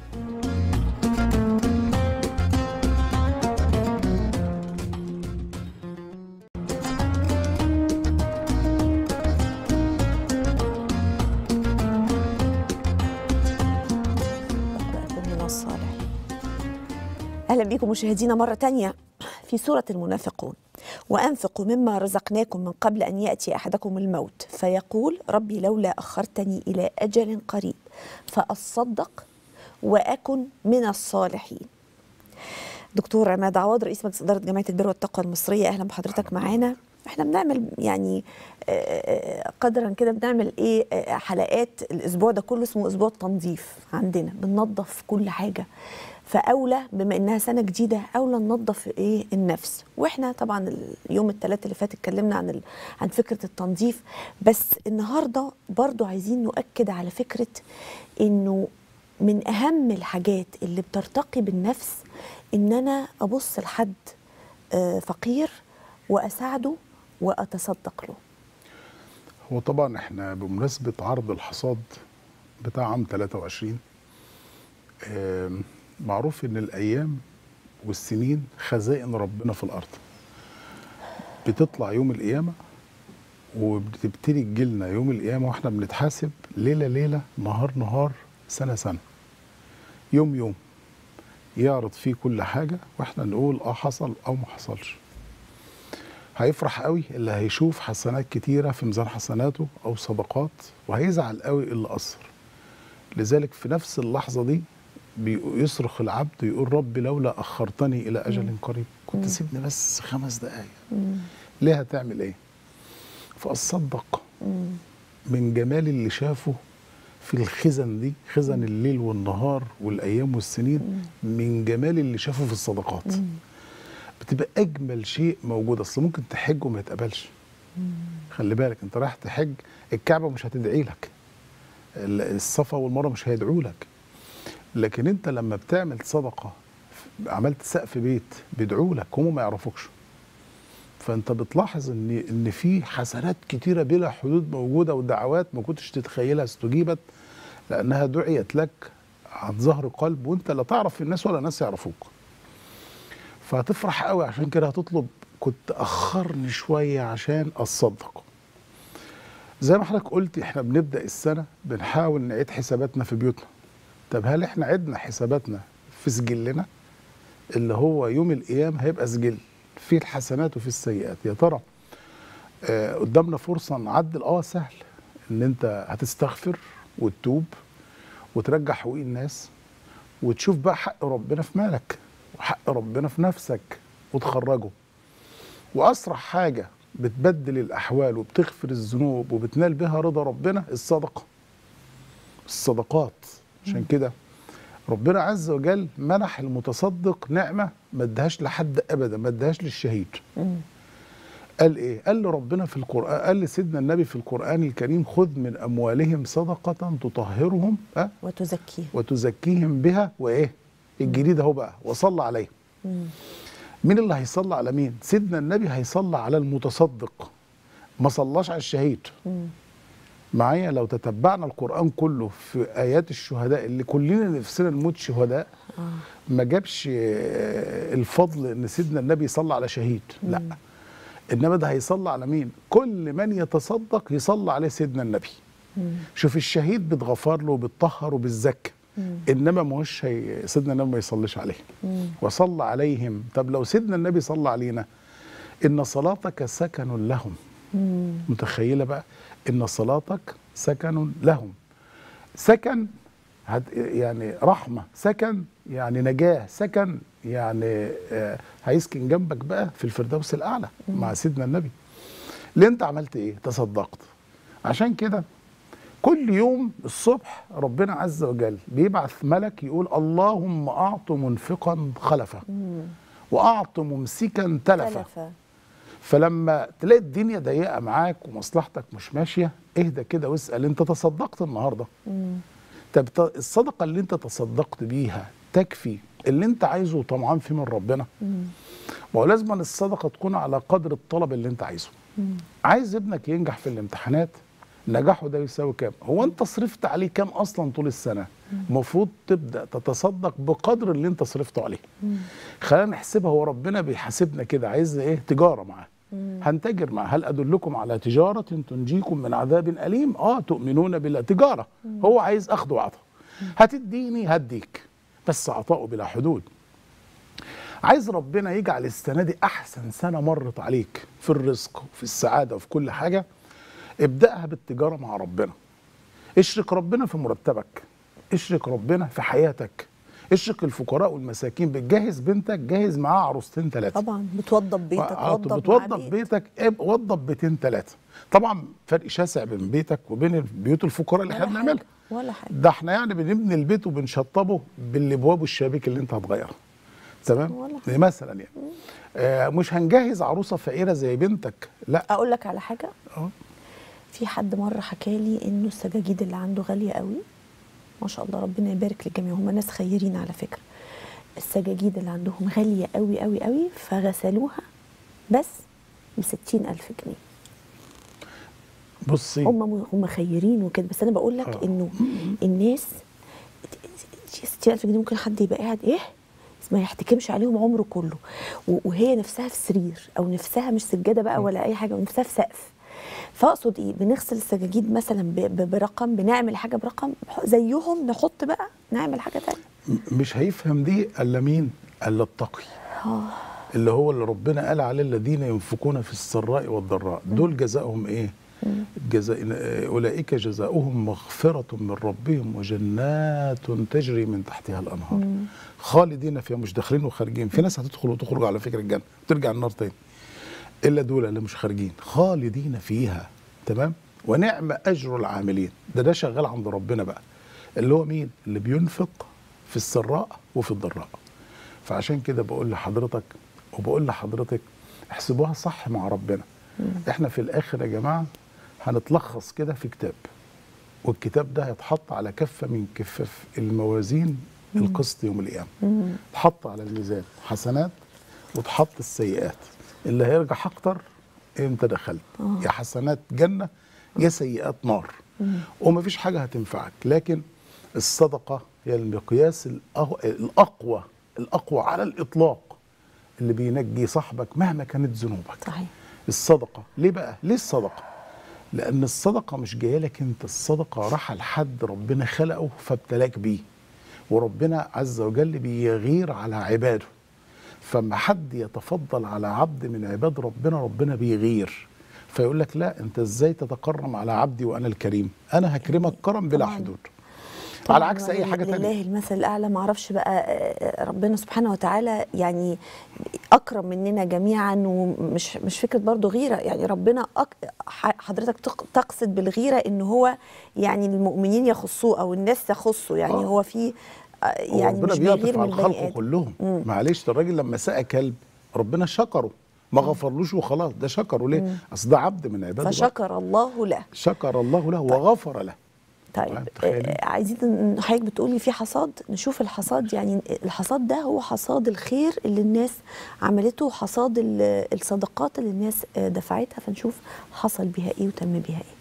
أكون من الصالحين أهلا بكم مشاهدينا مرة تانية في سورة المنافقون وأنفقوا مما رزقناكم من قبل أن يأتي أحدكم الموت فيقول ربي لولا أخرتني إلى أجل قريب فأصدق وأكن من الصالحين دكتور عماد عوض رئيس مجلس إدارة جمعية البر والتقوى المصرية أهلا بحضرتك معانا احنا بنعمل يعني آه، آه، قدرا كده بنعمل ايه آه، حلقات الاسبوع ده كله اسمه اسبوع التنظيف عندنا بننظف كل حاجه فاولى بما انها سنه جديده اولى ننظف ايه النفس واحنا طبعا اليوم الثلاث اللي فات اتكلمنا عن ال... عن فكره التنظيف بس النهارده برضو عايزين نؤكد على فكره انه من اهم الحاجات اللي بترتقي بالنفس ان انا ابص لحد آه، فقير واساعده واتصدق له هو طبعا احنا بمناسبة عرض الحصاد بتاع عام 23 آم، معروف ان الايام والسنين خزائن ربنا في الارض بتطلع يوم القيامة وبتبتدي تجيلنا يوم القيامة واحنا بنتحاسب ليلة ليلة نهار نهار سنة سنة يوم يوم يعرض فيه كل حاجة واحنا نقول اه حصل او ما حصلش هيفرح قوي اللي هيشوف حسنات كتيرة في ميزان حسناته أو صدقات وهيزعل قوي اللي قصر لذلك في نفس اللحظة دي بي- يصرخ العبد يقول رب لولا أخرتني إلى أجل قريب كنت سيبني بس خمس دقايق ليه هتعمل إيه فأصدق من جمال اللي شافه في الخزن دي خزن الليل والنهار والأيام والسنين من جمال اللي شافه في الصدقات بتبقى اجمل شيء موجود اصل ممكن تحج وما يتقبلش خلي بالك انت رايح تحج الكعبه مش هتدعي لك ال- الصفا والمروه مش هيدعوا لك لكن انت لما بتعمل صدقه عملت سقف بيت بيدعوا لك هم ما يعرفوكش فانت بتلاحظ ان ان في حسنات كتيره بلا حدود موجوده ودعوات ما كنتش تتخيلها استجيبت لانها دعيت لك عن ظهر قلب وانت لا تعرف الناس ولا الناس يعرفوك فهتفرح قوي عشان كده هتطلب كنت اخرني شويه عشان اتصدق زي ما حضرتك قلت احنا بنبدا السنه بنحاول نعيد حساباتنا في بيوتنا طب هل احنا عدنا حساباتنا في سجلنا اللي هو يوم القيامه هيبقى سجل فيه الحسنات وفيه السيئات يا ترى آه قدامنا فرصه نعدل اه سهل ان انت هتستغفر وتتوب وترجع حقوق الناس وتشوف بقى حق ربنا في مالك وحق ربنا في نفسك وتخرجه واسرع حاجه بتبدل الاحوال وبتغفر الذنوب وبتنال بها رضا ربنا الصدقه الصدقات عشان كده ربنا عز وجل منح المتصدق نعمه ما ادهاش لحد ابدا ما ادهاش للشهيد قال ايه قال لربنا في القران قال لسيدنا النبي في القران الكريم خذ من اموالهم صدقه تطهرهم أه وتزكيه وتزكيهم بها وايه الجديد اهو بقى وصلى عليهم مين اللي هيصلى على مين سيدنا النبي هيصلى على المتصدق ما صلاش على الشهيد معايا لو تتبعنا القرآن كله في آيات الشهداء اللي كلنا نفسنا نموت شهداء ما جابش آه، الفضل ان سيدنا النبي يصلى على شهيد لا انما ده هيصلى على مين كل من يتصدق يصلى عليه سيدنا النبي شوف الشهيد بيتغفر له وبيتطهر وبالزكى انما مش هي سيدنا النبي ما يصليش عليه وصلى عليهم طب لو سيدنا النبي صلى علينا ان صلاتك سكن لهم متخيله بقى ان صلاتك سكن لهم سكن هت يعني رحمه سكن يعني نجاه سكن يعني آه هيسكن جنبك بقى في الفردوس الاعلى مع سيدنا النبي اللي انت عملت ايه تصدقت عشان كده كل يوم الصبح ربنا عز وجل بيبعث ملك يقول اللهم اعط منفقا خلفا واعط ممسكا تلفا تلفة فلما تلاقي الدنيا ضيقه معاك ومصلحتك مش ماشيه اهدى كده واسال انت تصدقت النهارده طب ت- الصدقه اللي انت تصدقت بيها تكفي اللي انت عايزه وطمعان فيه من ربنا ما هو لازم أن الصدقه تكون على قدر الطلب اللي انت عايزه عايز ابنك ينجح في الامتحانات نجاحه ده يساوي كام هو انت صرفت عليه كام اصلا طول السنه المفروض تبدا تتصدق بقدر اللي انت صرفته عليه خلينا نحسبها هو ربنا بيحاسبنا كده عايز ايه تجاره معاه هنتاجر معاه هل ادلكم على تجاره تنجيكم من عذاب اليم اه تؤمنون بالله تجاره هو عايز اخذ وعطاء هتديني هديك بس عطاؤه بلا حدود عايز ربنا يجعل السنه دي احسن سنه مرت عليك في الرزق وفي السعاده وفي كل حاجه ابداها بالتجاره مع ربنا اشرك ربنا في مرتبك اشرك ربنا في حياتك اشرك الفقراء والمساكين بتجهز بنتك جهز معاها عروستين ثلاثه طبعا بتوضب بيتك آه، وضب مع بتوضب بيت. بيتك اب- وضب بيتين ثلاثه طبعا فرق شاسع بين بيتك وبين بيوت الفقراء اللي احنا ولا بنعملها حاجة ولا حاجه ده احنا يعني بنبني البيت وبنشطبه بالابواب والشبابيك اللي انت هتغيرها تمام ولا مثلا يعني آه مش هنجهز عروسه فقيره زي بنتك لا اقول لك على حاجه اه في حد مره حكى لي انه السجاجيد اللي عنده غاليه قوي ما شاء الله ربنا يبارك للجميع هم ناس خيرين على فكره السجاجيد اللي عندهم غاليه قوي قوي قوي فغسلوها بس ب ألف جنيه بصي هم هم خيرين وكده بس انا بقول لك آه. انه الناس 60000 جنيه ممكن حد يبقى قاعد ايه ما يحتكمش عليهم عمره كله و- وهي نفسها في سرير او نفسها مش سجاده بقى ولا اي حاجه ونفسها في سقف فاقصد ايه بنغسل السجاجيد مثلا ب- ب- برقم بنعمل حاجه برقم زيهم نحط بقى نعمل حاجه تانية م- مش هيفهم دي الا مين الا التقي اه اللي هو اللي ربنا قال عليه الذين ينفقون في السراء والضراء دول جزاؤهم ايه جزاء اولئك جزاؤهم مغفره من ربهم وجنات تجري من تحتها الانهار خالدين فيها مش داخلين وخارجين في ناس هتدخل وتخرج على فكره الجنه وترجع النار تاني الا دول اللي مش خارجين خالدين فيها تمام ونعم اجر العاملين ده ده شغال عند ربنا بقى اللي هو مين اللي بينفق في السراء وفي الضراء فعشان كده بقول لحضرتك وبقول لحضرتك احسبوها صح مع ربنا احنا في الاخر يا جماعه هنتلخص كده في كتاب والكتاب ده هيتحط على كفه من كفاف الموازين القسط يوم القيامه تحط على الميزان حسنات وتحط السيئات اللي هيرجح اكتر انت دخلت يا حسنات جنه يا سيئات نار ومفيش حاجه هتنفعك لكن الصدقه هي المقياس الأه- الاقوى الاقوى على الاطلاق اللي بينجي صاحبك مهما كانت ذنوبك صحيح الصدقه ليه بقى ليه الصدقه لان الصدقه مش جايه لك انت الصدقه راح لحد ربنا خلقه فابتلاك بيه وربنا عز وجل بيغير على عباده فما حد يتفضل على عبد من عباد ربنا ربنا بيغير فيقول لك لا انت ازاي تتكرم على عبدي وانا الكريم انا هكرمك كرم بلا طبعاً. حدود طبعاً على عكس اي حاجه لله تانية المثل الاعلى ما اعرفش بقى آه، ربنا سبحانه وتعالى يعني اكرم مننا جميعا ومش مش فكره برضو غيره يعني ربنا أك ح- حضرتك تق- تقصد بالغيره ان هو يعني المؤمنين يخصوه او الناس تخصه يعني آه. هو في آه، يعني ربنا مش بيعطف بيغير من على البني الخلق ادم كلهم معلش ده الراجل لما سقى كلب ربنا شكره ما غفرلوش وخلاص ده شكره ليه اصل ده عبد من عباد الله فشكر الله له شكر الله له وغفر له طيب طيب، تخيلي. آه، عايزين ن- حضرتك بتقولي في حصاد نشوف الحصاد يعني الحصاد ده هو حصاد الخير اللي الناس عملته حصاد ال- الصدقات اللي الناس آه، دفعتها فنشوف حصل بها ايه وتم بها ايه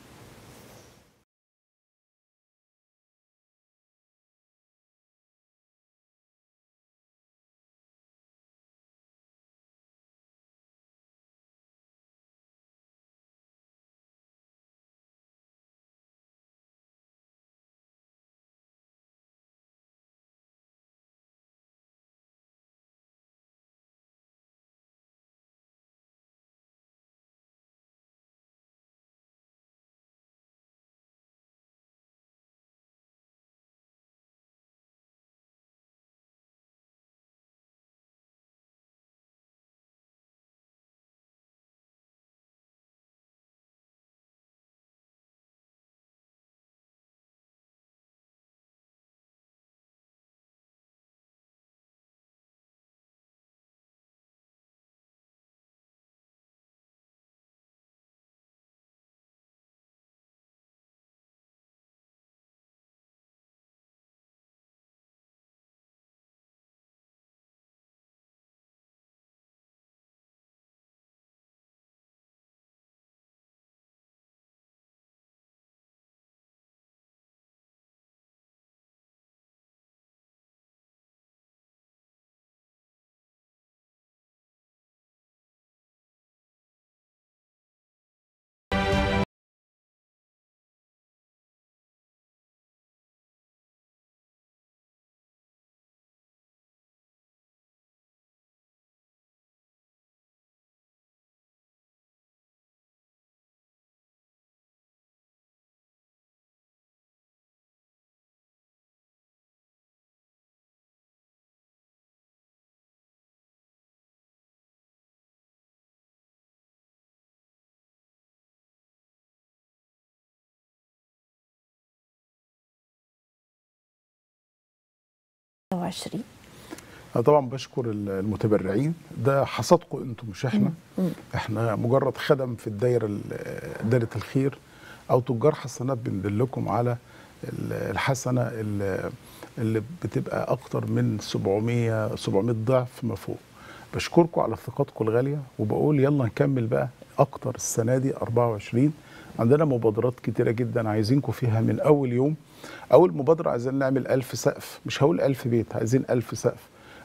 وعشرين انا طبعا بشكر ال- المتبرعين ده حصادكم انتم مش احنا احنا مجرد خدم في الدايره ال- دايره الخير او تجار حسنات بندلكم على ال- الحسنه اللي اللي بتبقى اكتر من 700 700 ضعف ما فوق بشكركم على ثقتكم الغاليه وبقول يلا نكمل بقى اكتر السنه دي 24 عندنا مبادرات كتيره جدا عايزينكم فيها من اول يوم اول مبادره عايزين نعمل ألف سقف مش هقول ألف بيت عايزين ألف سقف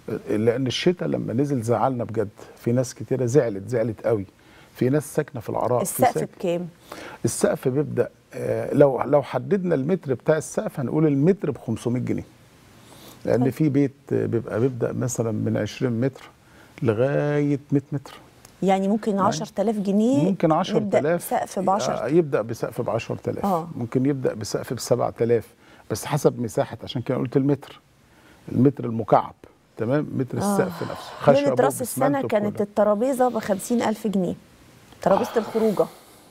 لان الشتاء لما نزل زعلنا بجد في ناس كتيره زعلت زعلت قوي في ناس ساكنه في العراء في السقف ساكن- بكام؟ السقف بيبدا آه، لو لو حددنا المتر بتاع السقف هنقول المتر ب 500 جنيه لان طيب. في بيت آه، بيبقى بيبدا مثلا من 20 متر لغايه 100 متر يعني ممكن 10000 جنيه ممكن 10000 نبدا سقف ب 10 آه، يبدا بسقف ب 10000 آه. ممكن يبدا بسقف ب 7000 بس حسب مساحه عشان كده قلت المتر المتر المكعب تمام متر السقف نفسه ليله خشب راس السنه وبسمنت كانت وكله. الترابيزه ب 50000 جنيه ترابيزه الخروجه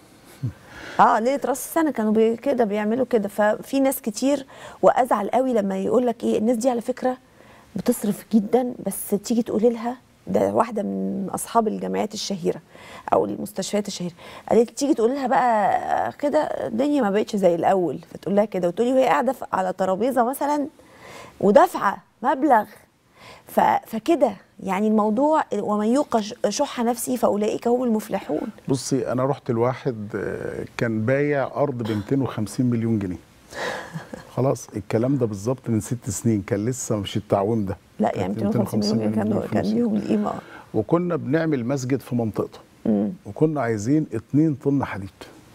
اه ليله راس السنه كانوا بي كده بيعملوا كده ففي ناس كتير وازعل قوي لما يقول لك ايه الناس دي على فكره بتصرف جدا بس تيجي تقولي لها ده واحده من اصحاب الجامعات الشهيره او المستشفيات الشهيره قالت تيجي تقول لها بقى كده الدنيا ما بقتش زي الاول فتقول لها كده وتقولي وهي قاعده ف- على ترابيزه مثلا ودافعه مبلغ ف- فكده يعني الموضوع ومن يوق ش- شح نفسه فاولئك هم المفلحون بصي انا رحت لواحد آه، كان بايع ارض ب 250 مليون جنيه خلاص الكلام ده بالظبط من ست سنين كان لسه مش التعويم ده لا يعني كانت 250 مليون كان مليون كان فلوس. ليهم القيمه آه. وكنا بنعمل مسجد في منطقته مم. وكنا عايزين 2 طن حديد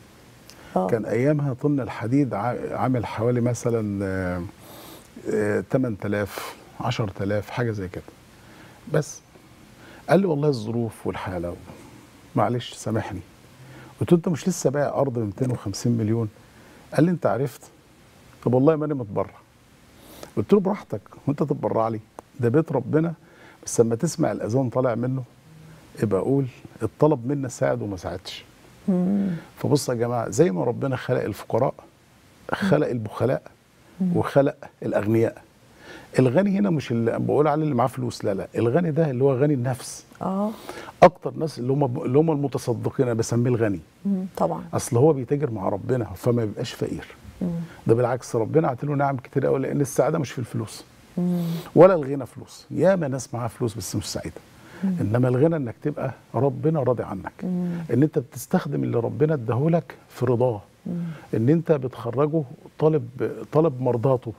اه كان ايامها طن الحديد ع- عامل حوالي مثلا آه، آه، 8000 10000 حاجه زي كده بس قال لي والله الظروف والحاله معلش سامحني قلت له انت مش لسه بايع ارض ب 250 مليون قال لي انت عرفت طب والله ماني متبرع قلت له براحتك وانت تتبرع لي ده بيت ربنا بس لما تسمع الاذان طالع منه ابقى قول الطلب منا ساعد وما ساعدش فبص يا جماعه زي ما ربنا خلق الفقراء خلق البخلاء وخلق الاغنياء الغني هنا مش اللي بقول عليه اللي معاه فلوس لا لا الغني ده اللي هو غني النفس اه اكتر ناس اللي هم اللي هم المتصدقين انا بسميه الغني مم. طبعا اصل هو بيتاجر مع ربنا فما بيبقاش فقير ده بالعكس ربنا عطيله نعم كتير قوي لان السعاده مش في الفلوس ولا الغنى فلوس ياما ناس معاها فلوس بس مش سعيده انما الغنى انك تبقى ربنا راضي عنك ان انت بتستخدم اللي ربنا اداهولك في رضاه ان انت بتخرجه طالب طالب مرضاته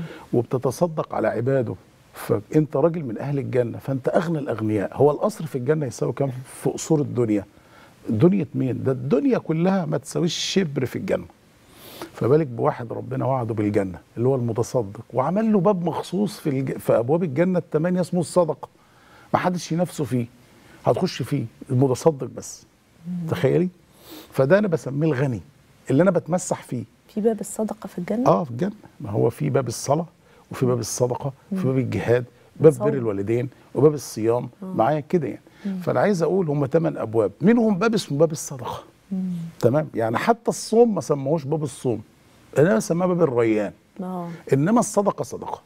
وبتتصدق على عباده فانت راجل من اهل الجنه فانت اغنى الاغنياء هو القصر في الجنه يساوي كام في قصور الدنيا دنيا مين ده الدنيا كلها ما تساويش شبر في الجنه فبالك بواحد ربنا وعده بالجنه اللي هو المتصدق وعمل له باب مخصوص في الج... في ابواب الجنه الثمانيه اسمه الصدقه ما حدش ينافسه فيه هتخش فيه المتصدق بس تخيلي فده انا بسميه الغني اللي انا بتمسح فيه في باب الصدقه في الجنه اه في الجنه ما هو في باب الصلاه وفي باب الصدقه وفي باب الجهاد باب صوم. بر الوالدين وباب الصيام معايا كده يعني فانا عايز اقول هم ثمان ابواب منهم باب اسمه باب الصدقه تمام يعني حتى الصوم ما سموهوش باب الصوم انا سماه باب الريان اه انما الصدقه صدقه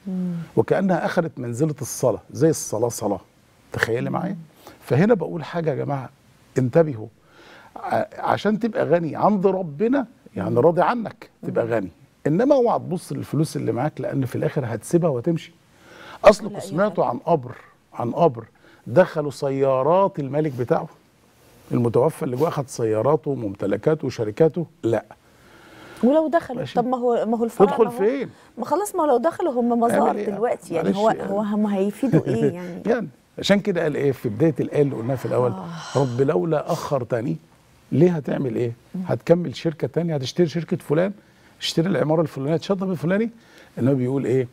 وكانها اخذت منزله الصلاه زي الصلاه صلاه تخيلي معايا فهنا بقول حاجه يا جماعه انتبهوا ع- عشان تبقى غني عند ربنا يعني راضي عنك تبقى غني انما اوعى تبص للفلوس اللي معاك لان في الاخر هتسيبها وتمشي اصلكم لا، سمعتوا عن قبر عن قبر دخلوا سيارات الملك بتاعه المتوفى اللي جوه اخذ سياراته وممتلكاته وشركاته لا ولو دخلوا ماشي. طب ما هو ما هو الفرع تدخل ما هو- فين ما خلاص ما لو دخلوا هم مزار اعمل إيه؟ دلوقتي يعني معلش هو يعني. هو هم هيفيدوا ايه يعني يعني عشان كده قال ايه في بدايه الايه اللي قلناها في الاول رب لولا اخرتني ليه هتعمل ايه؟ هتكمل شركه تانية هتشتري شركه فلان اشتري العماره الفلانيه تشطب الفلاني انه بيقول ايه؟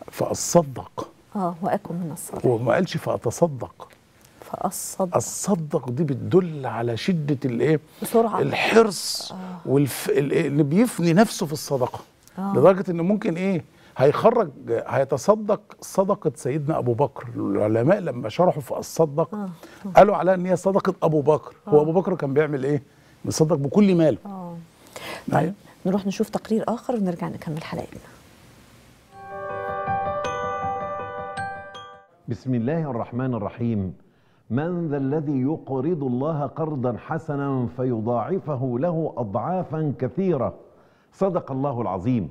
فاصدق اه واكن من الصالح وما قالش فاتصدق فاصدق الصدق دي بتدل على شده الايه؟ بسرعه الحرص والف... ال- اللي بيفني نفسه في الصدقه آه. لدرجه ان ممكن ايه هيخرج هيتصدق صدقه سيدنا ابو بكر العلماء لما شرحوا في الصدق آه. قالوا عليها ان هي صدقه ابو بكر هو ابو بكر كان بيعمل ايه بيصدق بكل ماله اه معايا؟ طيب نروح نشوف تقرير اخر ونرجع نكمل حلقتنا بسم الله الرحمن الرحيم من ذا الذي يقرض الله قرضا حسنا فيضاعفه له اضعافا كثيره صدق الله العظيم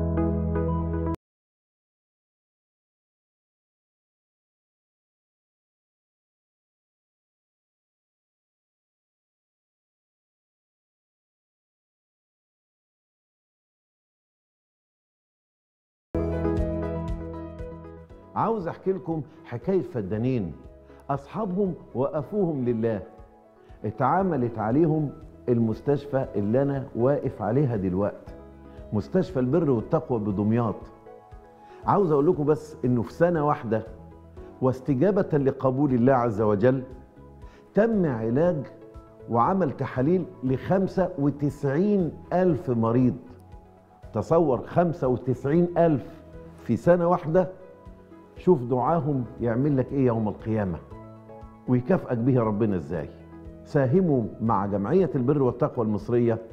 عاوز احكي لكم حكايه فدانين اصحابهم وقفوهم لله اتعاملت عليهم المستشفى اللي انا واقف عليها دلوقتي مستشفى البر والتقوى بدمياط عاوز اقول لكم بس انه في سنه واحده واستجابه لقبول الله عز وجل تم علاج وعمل تحاليل ل 95 ألف مريض تصور 95 ألف في سنة واحدة شوف دعاهم يعمل لك ايه يوم القيامة ويكافئك به ربنا ازاي ساهموا مع جمعية البر والتقوى المصرية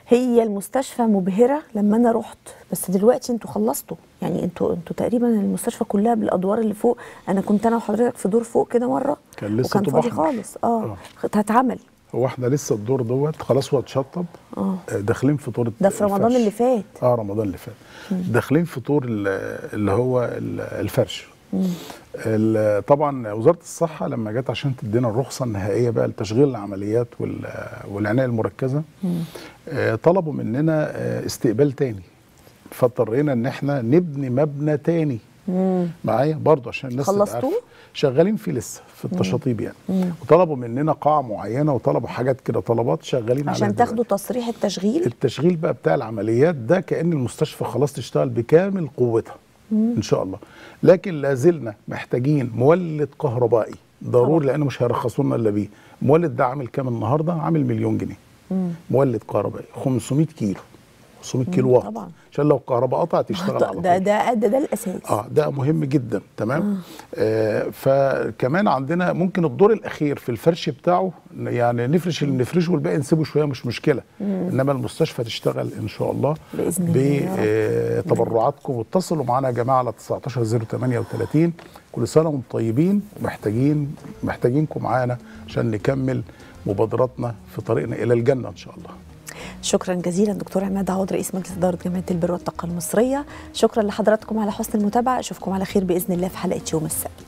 هي المستشفى مبهره لما انا رحت بس دلوقتي انتوا خلصتوا يعني انتوا انتوا تقريبا المستشفى كلها بالادوار اللي فوق انا كنت انا وحضرتك في دور فوق كده مره كان لسه وكان طوب فاضي أحمر. خالص اه آه. هتعمل هو احنا لسه الدور دوت خلاص هو اتشطب اه آه، داخلين في طور ده في رمضان الفرش. اللي فات اه رمضان اللي فات داخلين في طور ال- اللي هو ال- الفرش ال- طبعا وزاره الصحه لما جت عشان تدينا الرخصه النهائيه بقى لتشغيل العمليات وال- والعنايه المركزه آه، طلبوا مننا آه، استقبال تاني فاضطرينا ان احنا نبني مبنى تاني معايا برضه عشان الناس تبقى خلصتوه؟ عارفة. شغالين فيه لسه في التشاطيب يعني وطلبوا مننا قاعه معينه وطلبوا حاجات كده طلبات شغالين عليها عشان دلوقتي. تاخدوا تصريح التشغيل التشغيل بقى بتاع العمليات ده كأن المستشفى خلاص تشتغل بكامل قوتها إن شاء الله لكن لا زلنا محتاجين مولد كهربائي ضروري لأنه مش هيرخصوا لنا إلا بيه المولد ده عامل كام النهاردة عامل مليون جنيه مولد كهربائي 500 كيلو 500 كيلو واط طبعا. عشان لو الكهرباء قطعت يشتغل على ده طول ده ده, ده الاساس اه ده مهم جدا تمام آه فكمان عندنا ممكن الدور الاخير في الفرش بتاعه يعني نفرش اللي نفرشه والباقي نسيبه شويه مش مشكله انما المستشفى تشتغل ان شاء الله بإذن الله يا رب. بتبرعاتكم واتصلوا معانا يا جماعه على 19038 كل سنه وانتم طيبين ومحتاجين محتاجينكم معانا عشان نكمل مبادراتنا في طريقنا الى الجنه ان شاء الله شكرا جزيلا دكتور عماد عوض رئيس مجلس اداره جمعيه البر والطاقه المصريه شكرا لحضراتكم على حسن المتابعه اشوفكم على خير باذن الله في حلقه يوم السبت